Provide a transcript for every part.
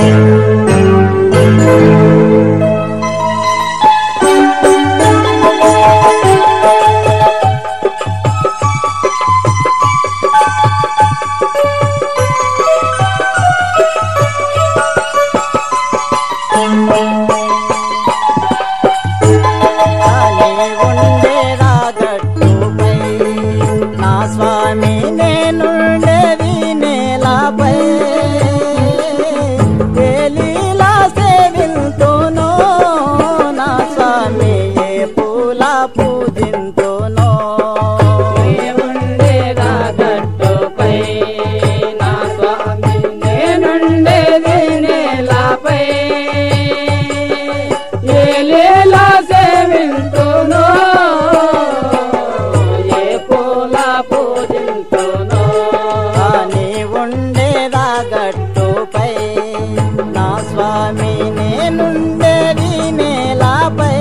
నీ ఉండేరా గట్టుపై నా స్వామి నేనుండేది నేలపై ఏలీలా సేవింతునో నా స్వామి ఏ పూల పూజింతునో ఉండేదా గట్టుపై నా స్వామి నేనుండేది నేలపై ఏలేలా సేవింతును ఏ పూల పూజింతును నీ ఉండేరా గట్టుపై నా స్వామి నేనుండేది నేలపై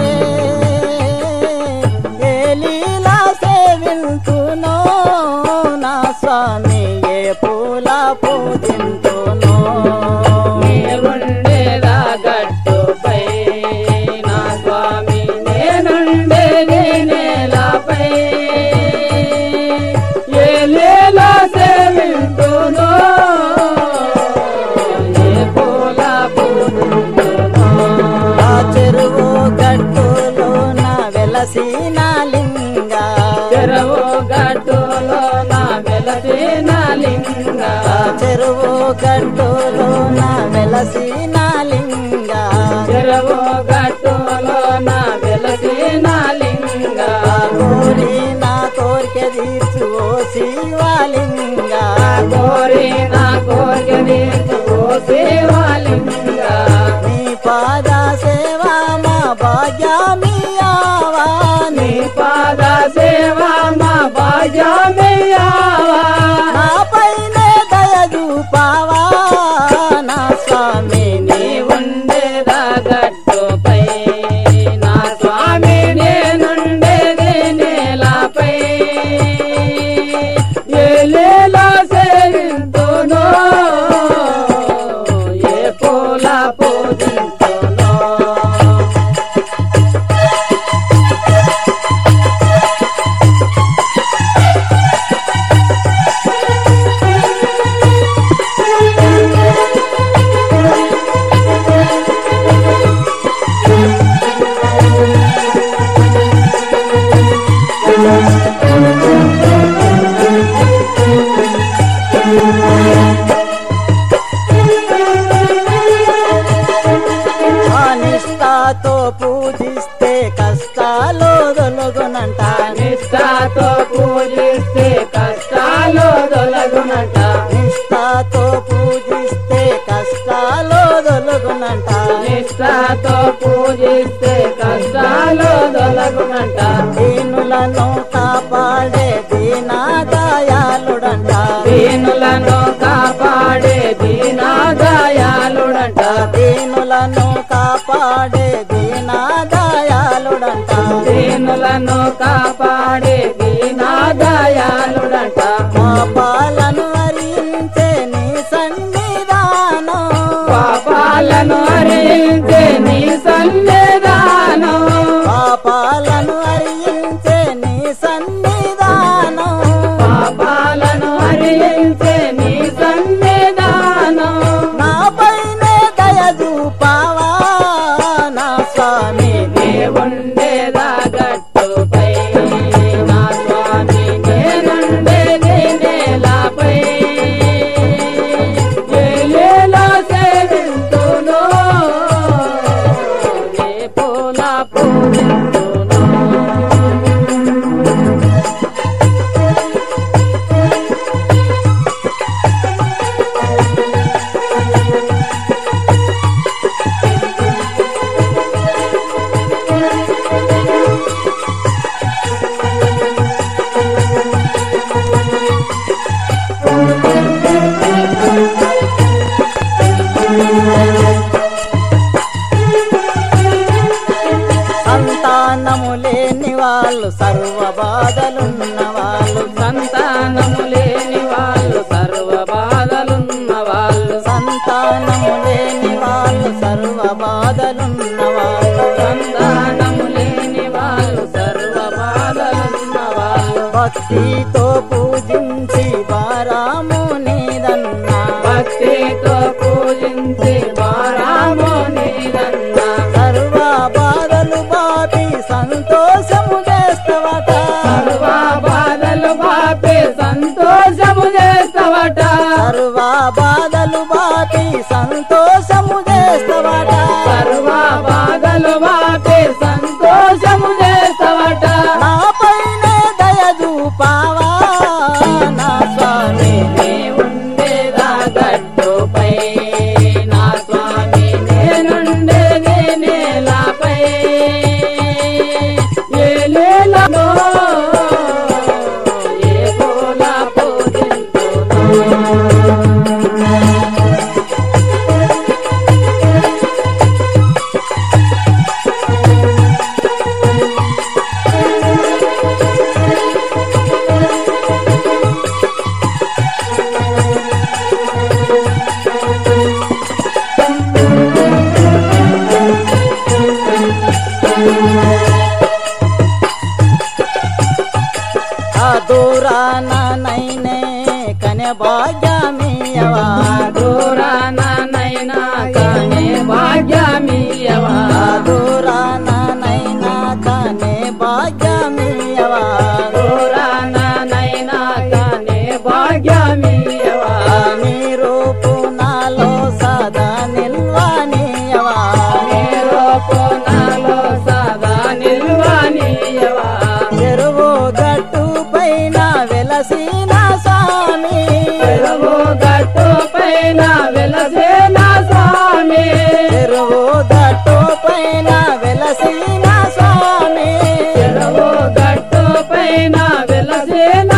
ఏలీలా సేవింతునో నా స్వామి ఏ పూల పూజింతునో ఉండేదా గట్టుపై నా స్వామి నేనుండేది నేలపై ఏలేలా సేవింతును ఏ పూల పూజింతును ఆ చెరువు గట్టులో నా వెలసిన లింగ చెరవు గట్టులో నా వెలసిన లింగ ఆ చెరువు గట్టులో నా వెలసిన లింగ చెరవు గట్టులో నా వెలసిన లింగ ఆ కోరి నా కోరిక తీర్చు ఓ శివలింగ కోరి నా కోరిక నీకు ఓ శివలింగ నీ పాద సేవా మా భాగ్యమియావా నీ పాద సేవ మా భాగ్యమయ్యావా నా పైనే దయ చూపావా నా స్వామి నీ నీ ఉండేదా గట్టుపై నా స్వామి నేనుండేది నేలపై ఏలేలా సేవింతును ఏ పూల పూజింతును ఆ నిష్ఠతో పూజిస్తే కష్టాలు దొలగునంట నిష్ఠతో పూజిస్తే కష్టాలు తొలగునట నిష్ఠతో పూజిస్తే కష్టాలు దొలగునంట నిష్ఠతో పూజిస్తే కష్టాలు తొలగునంట దీనులను కాపాడే దీనాదయాలుడంట దీనులను కాపాడే దీనాదయాలుడంట దీనులను కాపాడే దీనాదయాలుడంట దీనులను కాపాడే దీనాదయాలుడంట మా పాలను హరించే నీ సన్నిధానం పాపాలను హరించే నీ సన్నిధానం పాపాలను హరించే నీ సన్నిధానం పాపాలను హరించే నీ సన్నిధానం నాపైనే దయ చూపావా నా స్వామి నే ఉండేదా గట్టుపై నా స్వామి నేనుండేది నేలపై ఏలేలా సేవింతును ఏ పూల పూజింతును భక్తితో పూజించి వారాము నీదన్నా భక్తితో పూజించి వారాము నీదన్న సర్వ బాధలు బాపి సంతోషము చేస్తవట సర్వ బాధలు బాపే సంతోషము చేస్తావట సర్వ బాధలు బాపి సంతోషము చేస్తవట సర్వ బాధలు బాపే సంతోషము చేస్తావట నా పైనే దయ చూపావా నా స్వామి నీ ఉండేదా గట్టుపై నా స్వామి నేనుండేది నేలపై ఏ లీలలో ఏ పూల పూజించును ఆ దూరాన నైనే కనే భాగ్యమీయవా దూరాన నైనా కానీ భాగ్యమీయవా ఆ దూరాన నైనా కనే భాగ్యమీయవా దూరాన నైనా కానీ భాగ్యమీయవా నీ రూపు నాలో సదా నిల్వనీయవా నీలో కోనాలో సదా నిల్వనీయవా చెరువు గట్టు పైన వెలసిన స్వామి చెరువు గట్టు పైన వెలసేన స్వామి చెరువు గట్టు పైన వెలసిన స్వామి చెరువు గట్టు పైన వెలసేన